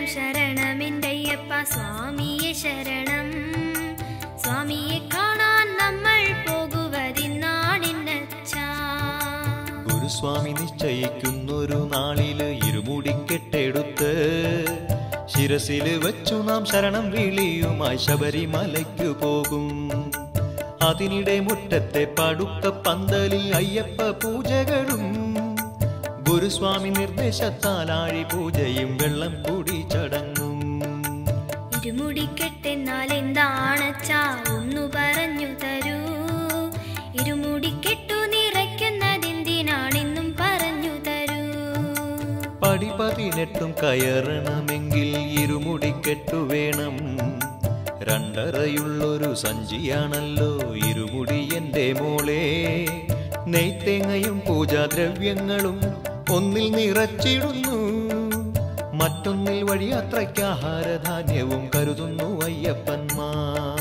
ശരണമെൻ്റയ്യപ്പ സ്വാമിയെ ശരണം സ്വാമിയെ കാണാൻ നമ്മൾ പോകുവതിന്നാണിന്നച്ചാ ഗുരുസ്വാമി നിശ്ചയിക്കുന്നൊരു നാളില് ഇരുമുടിക്കെട്ടെടുത്ത് ശിരസില് വച്ചു നാം ശരണം വിളിയുമായി ശബരിമലയ്ക്കു പോകും അതിനിടെ മുറ്റത്തെ പടുക്ക പന്തലിൽ അയ്യപ്പ പൂജകളും ഗുരുസ്വാമി നിർദ്ദേശത്താൽ ആഴി പൂജയും വെള്ളം കൂടി ചടങ്ങും ഇരുമുടിക്കെട്ടെന്നാൽ എന്താണച്ചാ ഒന്നു പറഞ്ഞു തരൂ ഇരുമുടിക്കെട്ടു നിറയ്ക്കുന്നതെന്തിനാണെന്നും പറഞ്ഞു തരൂ പടി പതിനെട്ടും കയറണമെങ്കിൽ ഇരുമുടിക്കെട്ടു വേണം രണ്ടറയുള്ളൊരു സഞ്ചിയാണല്ലോ ഇരുമുടി എന്റെ മോളെ നെയ്ത്തേങ്ങയും പൂജാദ്രവ്യങ്ങളും ഒന്നിൽ നിറച്ചിടുന്നു മറ്റൊന്നിൽ വഴിയാത്രയ്ക്ക് ആഹാരധാന്യവും കരുതുന്നു അയ്യപ്പന്മാർ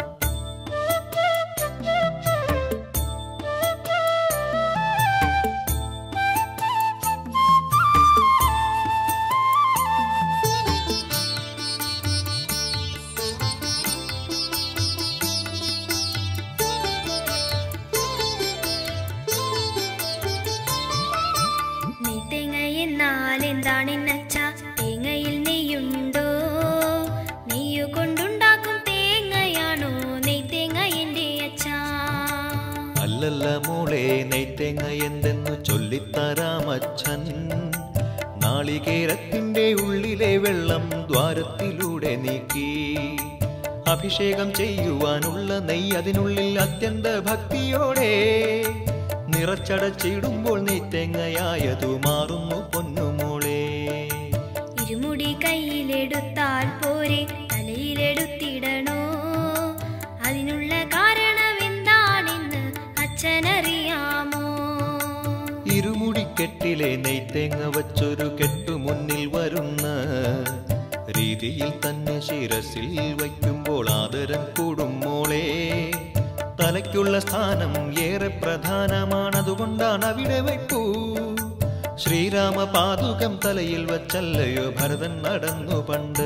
നെയ്ത്തേങ്ങ എന്നാൽ എന്താണെന്നച്ചാ തേങ്ങയിൽ നെയ്യുണ്ടോ നെയ്യു കൊണ്ടുണ്ടാക്കും തേങ്ങയാണോ നെയ്ത്തേങ്ങ എന്റെ അച്ഛാ അല്ലല്ല മോളെ നെയ്ത്തേങ്ങ എന്തെന്നു ചൊല്ലിത്തരാമച്ഛൻ നാളികേരത്തിന്റെ ഉള്ളിലെ വെള്ളം ദ്വാരത്തിലൂടെ നീക്കി അഭിഷേകം ചെയ്യുവാനുള്ള നെയ്യ് അതിനുള്ളിൽ അത്യന്ത ഭക്തിയോടെ നിറച്ചടച്ചിടുമ്പോൾ നെയ്ത്തേങ്ങയായതു മാറുന്നു പൊന്നുമോളെ ഇരുമുടി കയ്യിലെടുത്താൽ പോരെ തലയിലെടുത്തിടണോ അതിനുള്ള കാരണം എന്താണെന്ന് അച്ഛനറിയാമോ ഇരുമുടിക്കെട്ടിലെ നെയ്ത്തേങ്ങ വച്ചൊരു കെട്ടു മുന്നിൽ വരുന്ന രീതിയിൽ തന്നെ ശിരസിൽ വയ്ക്കുമ്പോൾ ആദരം കൂടും മോളെ തലയ്ക്കുള്ള സ്ഥാനം ഏറെ പ്രധാനമാണതുകൊണ്ടാണ് അവിടെ വയ്ക്കൂ ശ്രീരാമ പാതുകം തലയിൽ വച്ചല്ലയോ ഭരതൻ നടന്നു പണ്ട്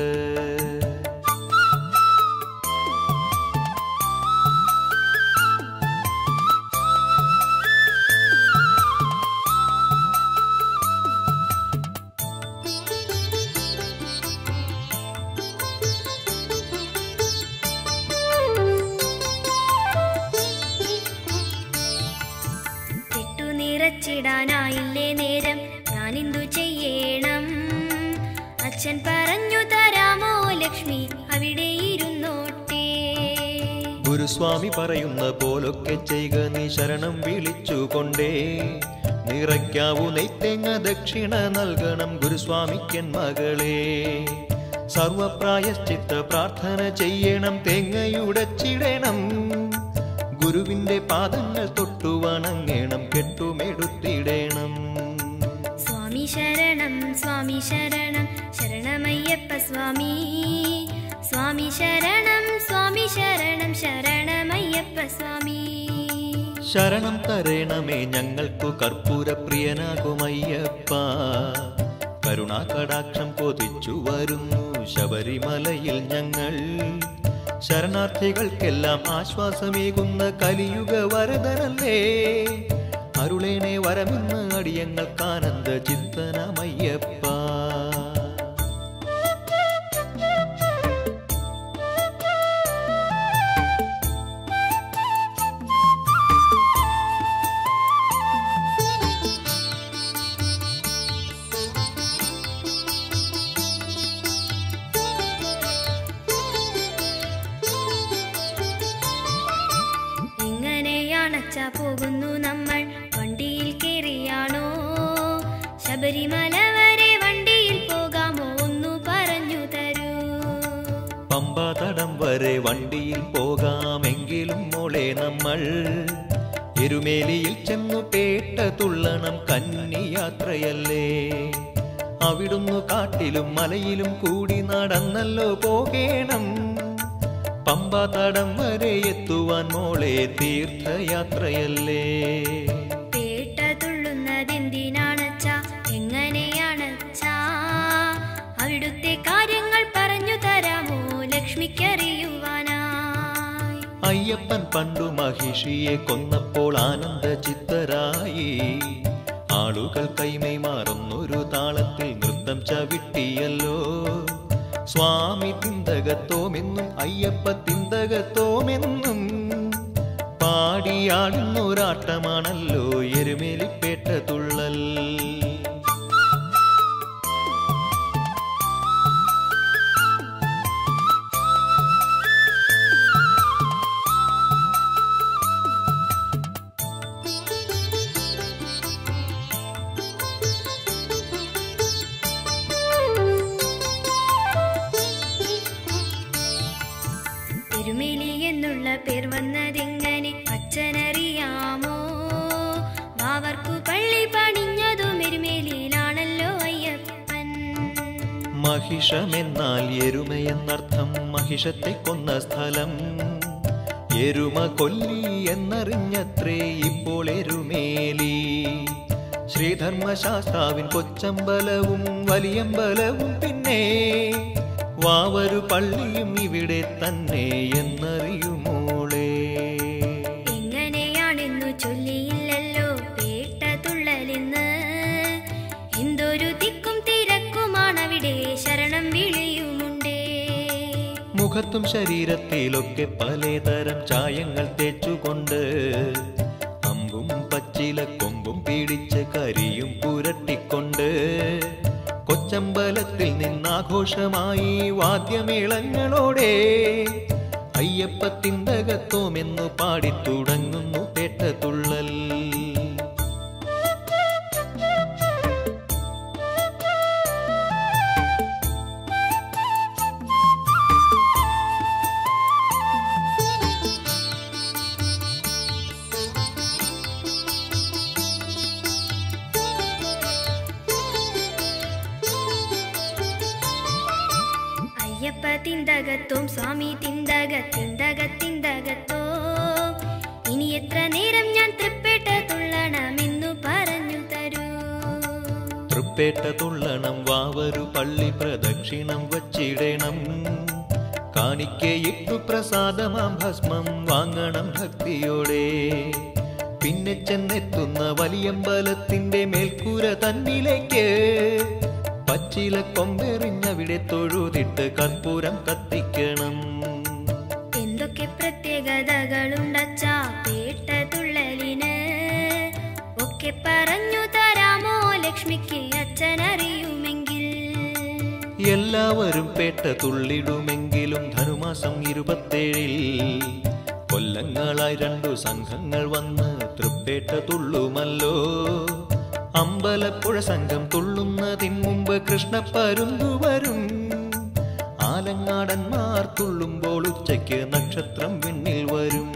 കെട്ടു നിറച്ചിടാനായില്ലേ നേരം ഞാനെന്തു ചെയ്യണം അച്ഛൻ പറഞ്ഞു തരാമോ ലക്ഷ്മി അവിടെ ഇരുന്നോട്ടേ ഗുരുസ്വാമി പറയുന്ന പോലൊക്കെ ചെയ്യുക നീ ശരണം വിളിച്ചുകൊണ്ടേ നിറയ്ക്കാവൂ നെയ്ത്തേങ്ങ ദക്ഷിണ നൽകണം ഗുരുസ്വാമിക്കൻ മകളെ സർവപ്രായശ്ചിത്ത പ്രാർത്ഥന ചെയ്യണം തേങ്ങയുടച്ചിടണം ഗുരുവിന്റെ പാദങ്ങൾ തൊട്ടു വണങ്ങണം കെട്ടുമെടുത്തിടണം സ്വാമി ശരണം സ്വാമി ശരണം ശരണമയ്യപ്പ സ്വാമി സ്വാമി ശരണം സ്വാമി ശരണം ശരണമയ്യപ്പ സ്വാമി ശരണം തരണമേ ഞങ്ങൾക്കു കർപ്പൂര പ്രിയനാകുമയ്യപ്പ കരുണാകടാക്ഷം കൊതിച്ചു വരുന്നു ശബരിമലയിൽ ഞങ്ങൾ ശരണാർത്ഥികൾക്കെല്ലാം ആശ്വാസമേകുന്ന കലിയുഗ വരദനല്ലേ അരുളേനെ വരമെന്ന് അടിയങ്ങൾക്കാനന്ദ ചിത്തനമയ്യപ്പ എങ്ങനെയാണച്ച പോകുന്നു നമ്മൾ വണ്ടിയിൽ കയറിയാണോ ശബരിമല വരെ വണ്ടിയിൽ പോകാമോ ഒന്നു പറഞ്ഞു തരൂ പമ്പ തടം വരെ വണ്ടിയിൽ പോകാമെങ്കിലും മോളെ നമ്മൾ എരുമേലിയിൽ ചെന്നു പേട്ട തുള്ളണം കന്നിയാത്രയല്ലേ അവിടുന്ന് കാട്ടിലും മലയിലും കൂടി നടന്നല്ലോ പോകേണം പമ്പ തടം വരെ എത്തുവാൻ മോളെ തീർത്ഥയാത്രയല്ലേ പേട്ട തുള്ളുന്നതെന്തിനാണച്ചാ എങ്ങനെയാണച്ചാ അവിടുത്തെ കാര്യങ്ങൾ പറഞ്ഞു തരാമോ ലക്ഷ്മിക്കറിയുവാനായി അയ്യപ്പൻ പണ്ടു മഹിഷിയെ കൊന്നപ്പോൾ ആനന്ദ ചിത്തരായി ആളുകൾ കൈമൈ മാറുന്നൊരു താളത്തിൽ നൃത്തം ചവിട്ടിയല്ലോ സ്വാമി തിന്തകത്തോമെന്നും അയ്യപ്പ തിന്തകത്തോമെന്നും പാടിയാടുന്നൊരാട്ടമാണല്ലോ എരുമേലിപ്പേട്ട തുള്ളൽ എരുമേലി എന്നുള്ള പേർ വന്നതെങ്ങനെ അച്ഛനറിയാമോ വാവർക്കു പള്ളി പണിഞ്ഞതും എരുമേലിയിലാണല്ലോ അയ്യപ്പൻ മഹിഷമെന്നാൽ എരുമയെന്നർത്ഥം മഹിഷത്തെ കൊന്ന സ്ഥലം എരുമ കൊല്ലി എന്നറിഞ്ഞത്രേ ഇപ്പോൾ എരുമേലി ശ്രീധർമ്മശാസ്താവിൻ കൊച്ചമ്പലവും വലിയമ്പലവും പിന്നെ വാവരു പള്ളിയും ഇവിടെ തന്നെ എന്നറിയുമോളേ എങ്ങനെയാണെന്നു ചൊല്ലിയില്ലല്ലോ പേട്ട തുള്ളലിന്ന് എന്തൊരു തിക്കും തിരക്കുമാണവിടെ ശരണം വിളിയുമുണ്ടേ മുഖത്തും ശരീരത്തിലൊക്കെ പലതരം ചായങ്ങൾ തേച്ചുകൊണ്ട് അമ്പും പച്ചില കൊമ്പും പിടിച്ച് കരിയും പുരട്ടിക്കൊണ്ട് കൊച്ചമ്പലത്തിൽ നിന്നാഘോഷമായി വാദ്യമേളങ്ങളോടെ അയ്യപ്പത്തിന്തകത്തോമെന്നു പാടിത്തുടങ്ങുന്നു പേട്ടതുള്ളൽ അയ്യപ്പ തിന്തകത്തും സ്വാമി തിന്തക തിന്തക തിന്തകത്തോ ഇനി എത്ര നേരം ഞാൻ തൃപ്പേട്ട തുള്ളണമെന്നു പറഞ്ഞു തരൂ തൃപ്പേട്ട തുള്ളണം വാവരു പള്ളി പ്രദക്ഷിണം വച്ചിടണം കാണിക്കയിട്ടു പ്രസാദമാം ഭസ്മം വാങ്ങണം ഭക്തിയോടെ പിന്നെ ചെന്നെത്തുന്ന വലിയമ്പലത്തിന്റെ മേൽക്കൂര തന്നിലേക്ക് പച്ചില കൊമ്പെറിഞ്ഞവിടെ തൊഴുതിട്ട് കർപ്പൂരം കത്തിക്കണം എന്തൊക്കെ പ്രത്യേകതകളുണ്ടച്ചാ പേട്ട തുള്ളലിന് ഒക്കെ പറഞ്ഞു തരാമോ ലക്ഷ്മിക്ക് അച്ഛനറിയുമെങ്കിൽ എല്ലാവരും പേട്ട തുള്ളിടുമെങ്കിലും ധനുമാസം ഇരുപത്തേഴിൽ കൊല്ലങ്ങളായി രണ്ടു സംഘങ്ങൾ വന്ന് തൃപ്പേട്ട തുള്ളുമല്ലോ അമ്പലപ്പുഴ സംഘം തുള്ളുന്നതിന് മുമ്പ് കൃഷ്ണപ്പരുന്തു വരും ആലങ്ങാടന്മാർ തുള്ളുമ്പോൾ ഉച്ചയ്ക്ക് നക്ഷത്രം വിണ്ണിൽ വരും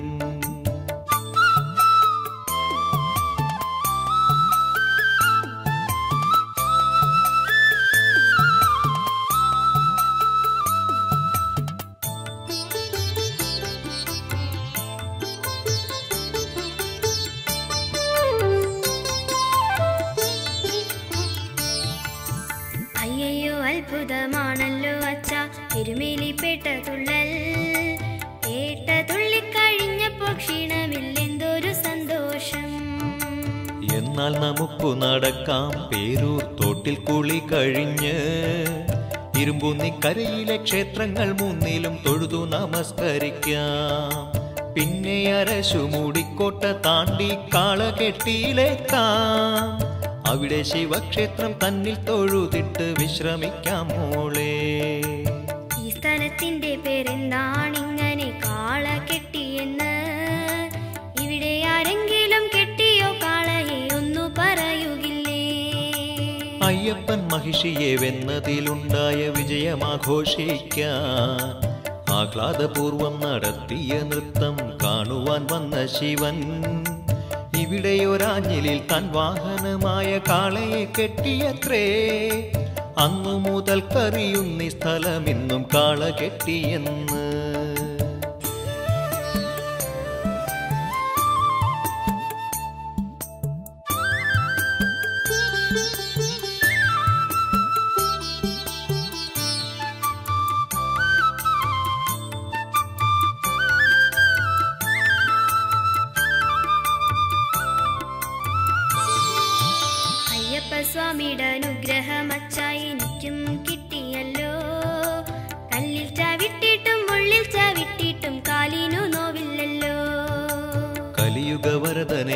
അയ്യയ്യോ അത്ഭുതമാണല്ലോ അച്ഛ തിരുമേലി പേട്ട തുള്ളൽ പേട്ട തുള്ളിക്കഴിഞ്ഞപ്പോൾ ക്ഷീണമില്ലെന്തൊരു സന്തോഷം എന്നാൽ നമുക്കു നടക്കാം പേരൂർ തോട്ടിൽ കുളി കഴിഞ്ഞ് ഇരുമ്പുന്നിക്കരയിലെ ക്ഷേത്രങ്ങൾ മൂന്നിലും തൊഴുതു നമസ്കരിക്കാം പിന്നെ അരശുമൂടിക്കോട്ട താണ്ടി കാളകെട്ടിയിലേക്കാം അവിടെ ശിവക്ഷേത്രം തന്നിൽ തൊഴുതിട്ട് വിശ്രമിക്കാം മോളേ ഈ സ്ഥലത്തിന്റെ പേരെന്താണിങ്ങനെ കാള കെട്ടിയെന്ന് ഇവിടെ ആരെങ്കിലും കെട്ടിയോ കാളയെ ഒന്നു പറയുകില്ലേ അയ്യപ്പൻ മഹിഷിയെ വെന്നതിലുണ്ടായ വിജയമാഘോഷിക്കാൻ ആഹ്ലാദപൂർവം നടത്തിയ നൃത്തം കാണുവാൻ വന്ന ശിവൻ ഇവിടെയൊരാഞ്ഞിലിൽ തൻ വാഹനമായ കാളയെ കെട്ടിയത്രേ അന്നു മുതൽ കറിയുന്നി സ്ഥലമിന്നും കാള കെട്ടിയെന്ന്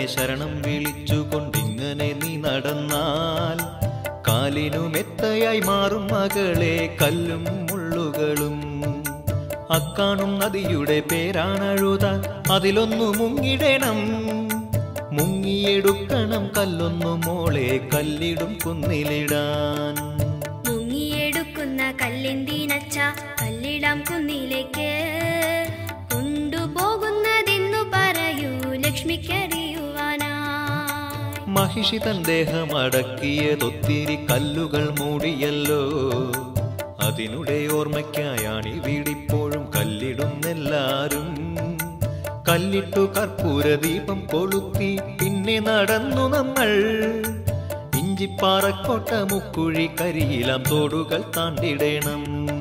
ശരണം വിളിച്ചുകൊണ്ടിങ്ങനെ നീ നടന്നാൽ കാലിനു മെത്തയായി മാറും മകളെ കല്ലും മുള്ളുകളും അക്കാണും നദിയുടെ പേരാണഴുത അതിലൊന്നു മുങ്ങിടണം മുങ്ങിയെടുക്കണം കല്ലൊന്നു മോളെ കല്ലിടും കുന്നിലിടാൻ മുങ്ങിയെടുക്കുന്ന കല്ലെന്തിനച്ച കല്ലിടാം കുന്നിലേക്ക് കൊണ്ടുപോകുന്നതെന്നു പറയൂ ലക്ഷ്മിക്കറിയുവാനായി മഹിഷി തൻ ദേഹമടക്കിയതൊത്തിരി കല്ലുകൾ മൂടിയല്ലോ അതിനുടെ ഓർമ്മയ്ക്കായാണ് വീടിപ്പോഴും കല്ലിടുന്നെല്ലാരും കല്ലിട്ടു കർപ്പൂര ദീപം കൊളുത്തി പിന്നെ നടന്നു നമ്മൾ ഇഞ്ചിപ്പാറക്കോട്ട മുക്കുഴി കരിയിലാം തോടുകൾ താണ്ടിടണം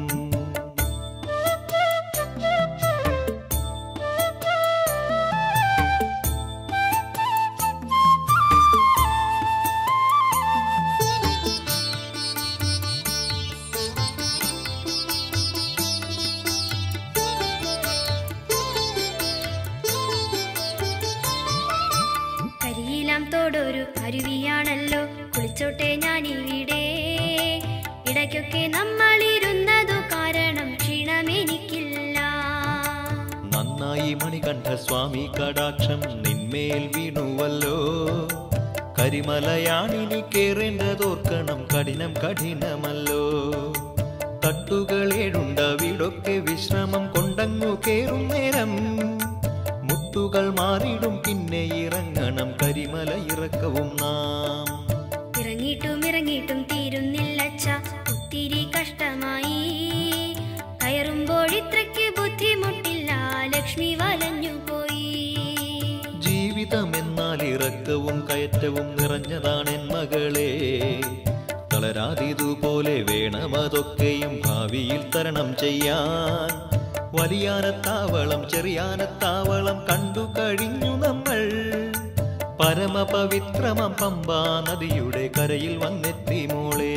കരിയിലാം തോടൊരു അരുവിയാണല്ലോ കുളിച്ചോട്ടെ ഞാൻ ഇവിടെ ഇടയ്ക്കൊക്കെ നമ്മളിരുന്നതു കാരണം ക്ഷീണമെനിക്കില്ല നന്നായി മണികണ്ഠ സ്വാമി കടാക്ഷം നിന്മേൽ വീണുവല്ലോ കരിമലയാണിനി കേറേണ്ടതോർക്കണം കഠിനം കഠിനമല്ലോ തട്ടുകളേടുണ്ട വീടൊക്കെ വിശ്രമം കൊണ്ടങ്ങു കേറും നേരം മുട്ടുകൾ മാറിടും പിന്നെ ഇറങ്ങണം കരിമല ഇറക്കവും നാം ഇറങ്ങിയിട്ടും ഇറങ്ങിയിട്ടും തീരുന്നില്ലച്ച ഒത്തിരി കഷ്ടമായി കയറുമ്പോൾ ഇത്രയ്ക്ക് ബുദ്ധിമുട്ടില്ല ലക്ഷ്മി വലഞ്ഞു പോയി ജീവിതം എന്നാൽ ഇറക്കവും കയറ്റവും നിറഞ്ഞതാണെൻ മകളെ തളരാതിതുപോലെ വേണമതൊക്കെയും ഭാവിയിൽ തരണം ചെയ്യാൻ വലിയാനത്താവളം ചെറിയാനത്താവളം കണ്ടു കഴിഞ്ഞു നമ്മൾ പരമപവിത്രമം പമ്പാ നദിയുടെ കരയിൽ വന്നെത്തി മോളേ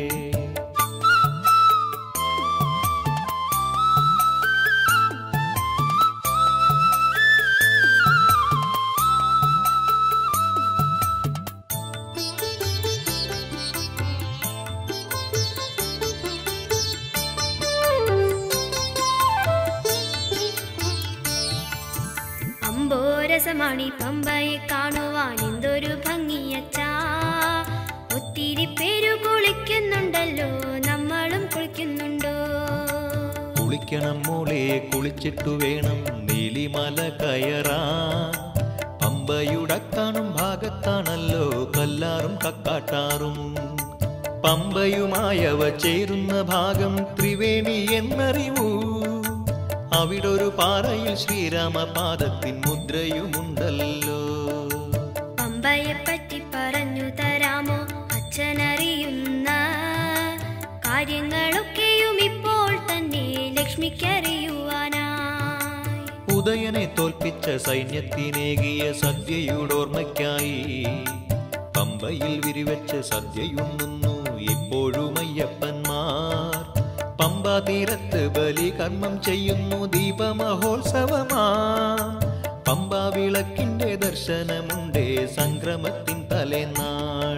അമ്പോരസമാണി പമ്പയെ കാണുവാൻ എന്തൊരു ഭംഗിയച്ചാ ഒത്തിരി പേരു കുളിക്കുന്നുണ്ടല്ലോ നമ്മളും കുളിക്കുന്നുണ്ടോ കുളിക്കണം മോളെ കുളിച്ചിട്ടു വേണം നീലിമല കയറാൻ പമ്പയുടക്കാണും ഭാഗത്താണല്ലോ കല്ലാറും കക്കാട്ടാറും പമ്പയുമായവ ചേരുന്ന ഭാഗം ത്രിവേണി എന്നറിവൂ അവിടൊരു പാറയിൽ ശ്രീരാമപാദത്തിൻ മുദ്രയുമുണ്ടല്ലോ പമ്പയെ പറ്റി പറഞ്ഞു തരാമോ അച്ഛനറിയുന്ന കാര്യങ്ങളൊക്കെയും ഇപ്പോൾ തന്നെ ലക്ഷ്മിക്കറിയുവാനായി ഉദയനെ തോൽപ്പിച്ച സൈന്യത്തിനേകിയ സദ്യയോടോർമ്മയ്ക്കായി പമ്പയിൽ വിരിവെച്ച സദ്യയുണ്ണുന്നു ഇപ്പോഴും അയ്യപ്പന്മാർ പമ്പ തീരത്ത് ബലി കർമ്മം ചെയ്യുന്നു ദീപമഹോത്സവമാ പമ്പ വിളക്കിന്റെ ദർശനമുണ്ടേ സംക്രമത്തിൻ തലേനാൾ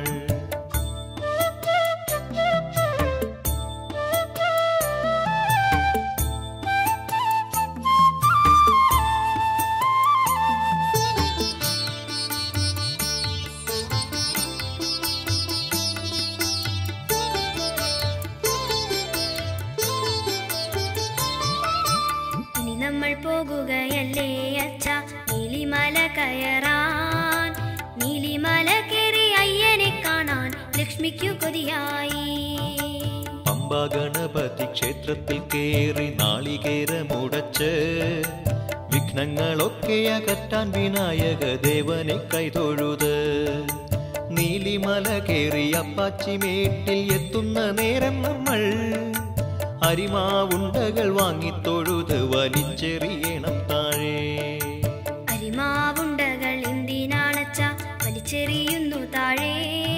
ഇനി നമ്മൾ പോകുകയല്ലേ അച്ഛ നീലിമല കയറാൻ നീലിമല കയറി അയ്യനെ കാണാൻ ലക്ഷ്മിക്കു കൊതിയായി പമ്പ ഗണപതി ക്ഷേത്രത്തിൽ കേറി നാളികേരമുടച്ച് വിഘ്നങ്ങളൊക്കെ അകറ്റാൻ വിനായക ദേവനെ കൈതൊഴുത് നീലിമല കേറി അപ്പാച്ചിമേട്ടിൽ എത്തുന്ന നേരം നമ്മൾ അരിമാവുണ്ടകൾ വാങ്ങിത്തൊഴുത് വലിച്ചെറിയണം താഴെ അരിമാവുണ്ടകൾ എന്തിനാണച്ച വലിച്ചെറിയുന്നു താഴെ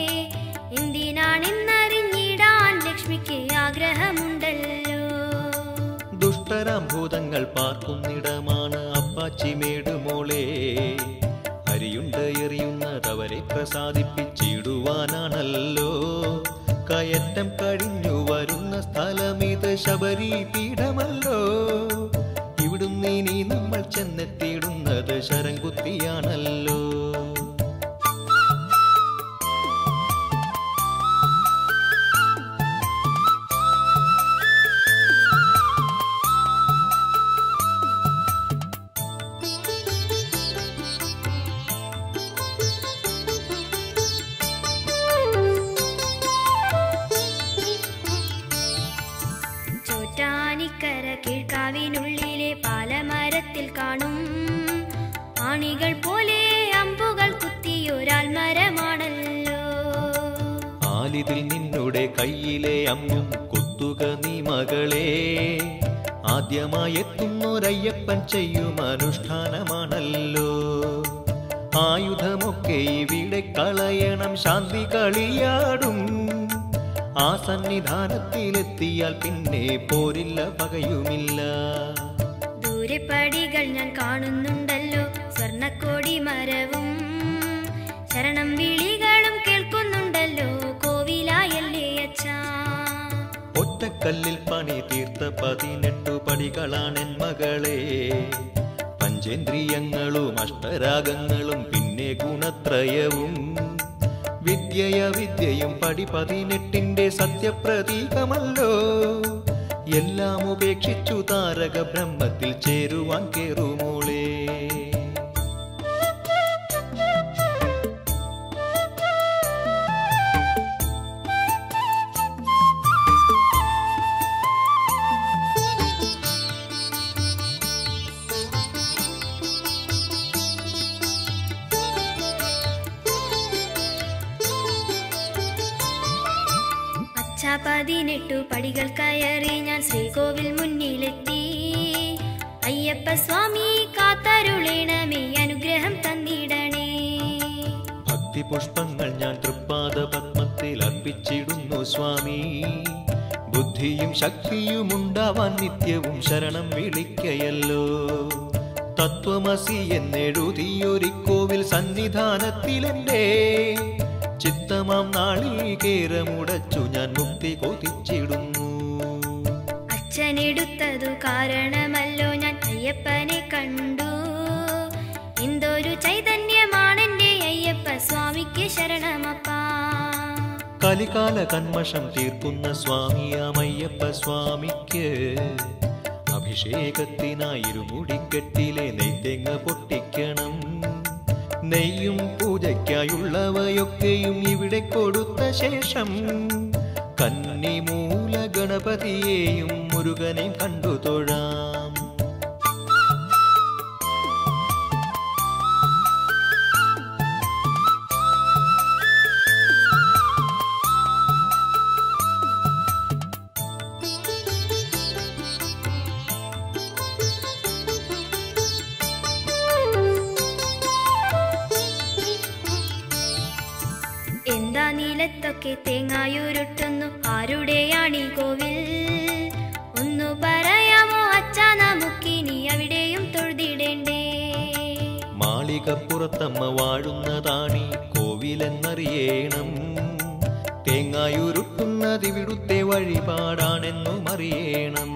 എന്തിനാണെന്നറിഞ്ഞിടാൻ ലക്ഷ്മിക്ക് ആഗ്രഹമുണ്ടല്ലോ ദുഷ്ടരാം ഭൂതങ്ങൾ പാർക്കുന്നിടമാണ് അപ്പാച്ചിമേട് മോളെ അരിയുണ്ട എറിയുന്ന പ്രസാദിപ്പിച്ചിടുവാനാണല്ലോ കയറ്റം കഴിഞ്ഞു വരുന്ന സ്ഥലമിത് ശബരി പീഠമല്ലോ ഇവിടുന്ന് ഇനി നമ്മൾ ചെന്നെത്തിയിടുന്നത് ശരംകുത്തിയാണല്ലോ ചോറ്റാനിക്കര കീഴ്ക്കാവിനുള്ളിലെ പാലമരത്തിൽ കാണും ആണികൾ പോലെ അമ്പുകൾ കുത്തിയൊരാൽ മരമാണല്ലോ ആലിതിൽ നിന്നുടെ കയ്യിലെ അമ്പും കുത്തുക നീ മകളെ ആദ്യമായി എത്തുന്നൊരയ്യപ്പൻ ചെയ്യും അനുഷ്ഠാനമാണല്ലോ ആയുധമൊക്കെ ഇവിടെ കളയണം ശാന്തി കളിയാടും ആ സന്നിധാനത്തിലെത്തിയാൽ പിന്നെ പോരില്ല പകയുമില്ല ദൂരെ പടികൾ ഞാൻ കാണുന്നുണ്ടല്ലോ സ്വർണക്കോടി മരവും ശരണം വിളികളും കേൾക്കുന്നുണ്ടല്ലോ കോവിലായല്ലേ അച്ഛാ ഒറ്റക്കല്ലിൽ പണി തീർത്ത പതിനെട്ടു പടികളാണെൻ മകളെ പഞ്ചേന്ദ്രിയങ്ങളും അഷ്ടരാഗങ്ങളും പിന്നെ ഗുണത്രയവും വിദ്യയ വിദ്യയും പടി പതിനെട്ടിന്റെ സത്യപ്രതീകമല്ലോ എല്ലാം ഉപേക്ഷിച്ചു താരക ബ്രഹ്മത്തിൽ ചേരുവാൻ കേറുമോളേ അച്ഛാ പതിനെട്ടു പടികൾ കയറി ഞാൻ ശ്രീകോവിൽ മുന്നിലെത്തി അയ്യപ്പ സ്വാമി കാത്തരുളേണമേ അനുഗ്രഹം തന്നിടണേ ഭക്തി പുഷ്പങ്ങൾ ഞാൻ തൃപ്പാദ പത്മത്തിൽ അർപ്പിച്ചിടുന്നു സ്വാമി ബുദ്ധിയും ശക്തിയും ഉണ്ടാവാൻ നിത്യവും ശരണം വിളിക്കയല്ലോ തത്വമസി എന്നെഴുതിയൊരിക്കോവിൽ സന്നിധാനത്തിലെന്റെ ചിത്തമാം നാളികേരമുടച്ചു ഞാൻ മുക്തി കൊതിച്ചിടുന്നു അച്ഛനെടുത്തതു കാരണമല്ലോ ഞാൻ അയ്യപ്പനെ കണ്ടു എന്തൊരു ചൈതന്യമാണെന്റെ അയ്യപ്പ സ്വാമിക്ക് ശരണമപ്പാ കലികാല കന്മഷം തീർക്കുന്ന സ്വാമിയാമയ്യപ്പ സ്വാമിക്ക് അഭിഷേകത്തിനായി ഇരുമുടിക്കെട്ടിലെ നെയ്തെങ്ങ പൊട്ടിക്കണം നെയ്യും പൂജയ്ക്കായുള്ളവയൊക്കെയും ഇവിടെ കൊടുത്ത ശേഷം കന്നിമൂല ഗണപതിയെയും മുരുകനെയും കണ്ടു തൊഴാം എന്താ നീലത്തൊക്കെ തേങ്ങായുരുട്ടുന്നു ആരുടെയാണീ കോവിൽ ഒന്നു പറയാമോ അച്ഛാ നമുക്കിനി അവിടെയും തൊഴുതിടേണ്ടേ മാളികപ്പുറത്തമ്മ വാഴുന്നതാണീ കോവിലെന്നറിയണം തേങ്ങായുരുട്ടുന്നതിവിടുത്തെ വഴിപാടാണെന്നും അറിയണം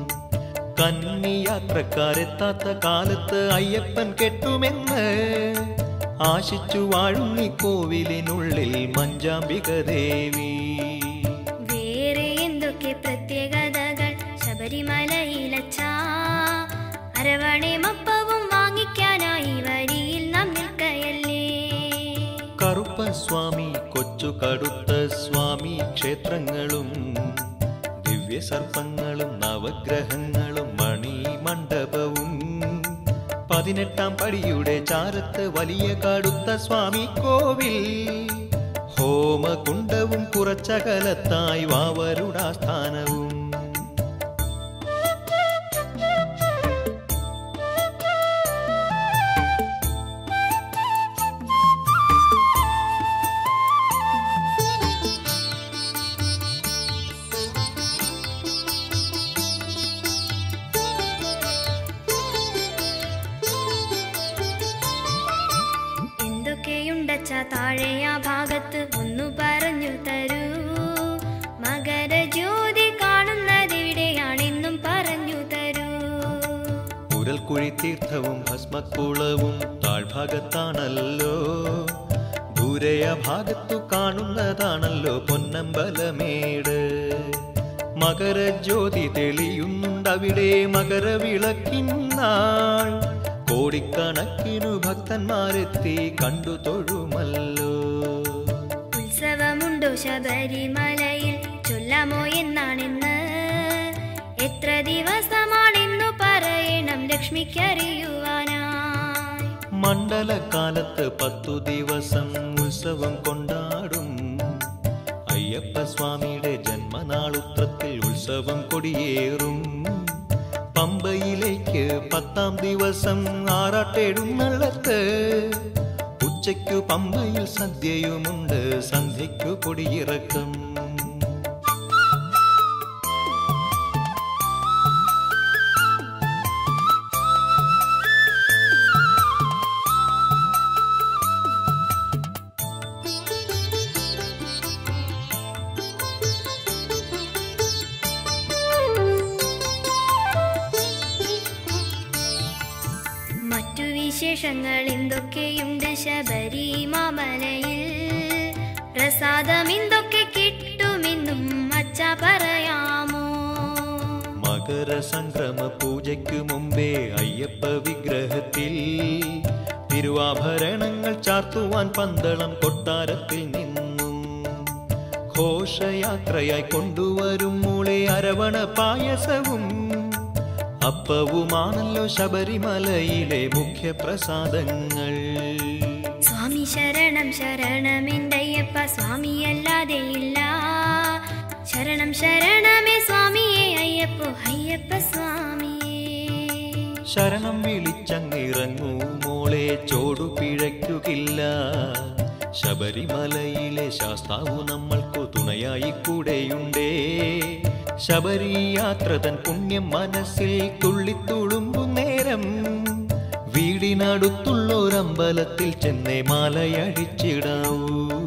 കന്നിയാത്രക്കാരെത്താത്ത കാലത്ത് അയ്യപ്പൻ കെട്ടുമെന്ന് ആശിച്ചു വാഴുന്നി കോവിലിനുള്ളിൽ മഞ്ചാംബിക ദേവി വേറെ എന്തൊക്കെ പ്രത്യേകതകൾ ശബരിമലയിലച്ചാ അരവണയും വാങ്ങിക്കാനായി വരിയിൽ നാം നിൽക്കയല്ലേ കറുപ്പസ്വാമി കൊച്ചു കടുത്ത സ്വാമി ക്ഷേത്രങ്ങളും ദിവ്യസർപ്പങ്ങളും നവഗ്രഹങ്ങളും മണിമണ്ഡപവും പതിനെട്ടാം പടിയുടെ ചാരത്ത് വലിയ കടുത്ത സ്വാമി കോവിൽ ഹോമകുണ്ടവും കുറച്ചകലത്തായി വാവരുടാസ്ഥാനവും എന്തൊക്കെയുണ്ടച്ചാ താഴെ താഴെയാ ഭാഗത്ത് ഒന്നു പറഞ്ഞു തരൂ മകരജ്യോതി കാണുന്നതെവിടെയാണെന്നും പറഞ്ഞു തരൂ ഉരൽക്കുഴി തീർത്ഥവും ഭസ്മക്കുളവും താഴ്ഭാഗത്താണല്ലോ ദൂരെയ ഭാഗത്തു കാണുന്നതാണല്ലോ പൊന്നമ്പലമേട് മകരജ്യോതി തെളിയുന്നുണ്ടവിടെ മകരവിളക്കിന്നാൾ കോടിക്കണക്കിനു ഭക്തന്മാരെത്തി കണ്ടു തൊഴുമല്ലോ ഉത്സവമുണ്ടോ ശബരിമലയിൽ ചൊല്ലാമോ എന്നാണെന്ന് എത്ര ദിവസമാണെന്നു പറയണം ലക്ഷ്മിക്കറിയുവാനായി മണ്ഡലകാലത്ത് പത്തു ദിവസം ഉത്സവം കൊണ്ടാടും അയ്യപ്പ സ്വാമിയുടെ ജന്മനാളുത്രത്തിൽ ഉത്സവം കൊടിയേറും പമ്പയിലേക്ക് പത്താം ദിവസം ആറാട്ടെഴുന്നള്ളത്ത് ഉച്ചയ്ക്കു പമ്പയിൽ സദ്യയുമുണ്ട് സന്ധ്യയ്ക്കു കൊടിയിറക്കം മറ്റു വിശേഷങ്ങൾ എന്തൊക്കെയുണ്ട് ശബരി മാമലയിൽ പ്രസാദം എന്തൊക്കെ കിട്ടുമെന്നും അച്ഛ പറയാമോ മകരസംക്രമ പൂജയ്ക്കു മുമ്പേ അയ്യപ്പ വിഗ്രഹത്തിൽ തിരുവാഭരണങ്ങൾ ചാർത്തുവാൻ പന്തളം കൊട്ടാരത്തിൽ നിന്നും ഘോഷയാത്രയായി കൊണ്ടുവരും മൂളെ അരവണ പായസവും അപ്പവുമാണല്ലോ ശബരിമലയിലെ മുഖ്യ പ്രസാദങ്ങൾ സ്വാമി ശരണം ശരണം എൻ്റെ അയ്യപ്പ സ്വാമിയല്ലാതെ ഇല്ല ശരണം ശരണമേ സ്വാമിയെ അയ്യപ്പോ അയ്യപ്പ സ്വാമിയേ ശരണം വിളിച്ചങ്ങിറങ്ങൂ മോളെ ചോടു പിഴയ്ക്കുകില്ല ശബരിമലയിലെ ശാസ്താവു നമ്മൾക്കു തുണയായി കൂടെയുണ്ടേ ശബരി യാത്ര തൻ പുണ്യം മനസ്സിൽ തുള്ളിത്തുളുമ്പും നേരം വീടിനടുത്തുള്ളൊരമ്പലത്തിൽ ചെന്നേ മാലയഴിച്ചിടാവൂ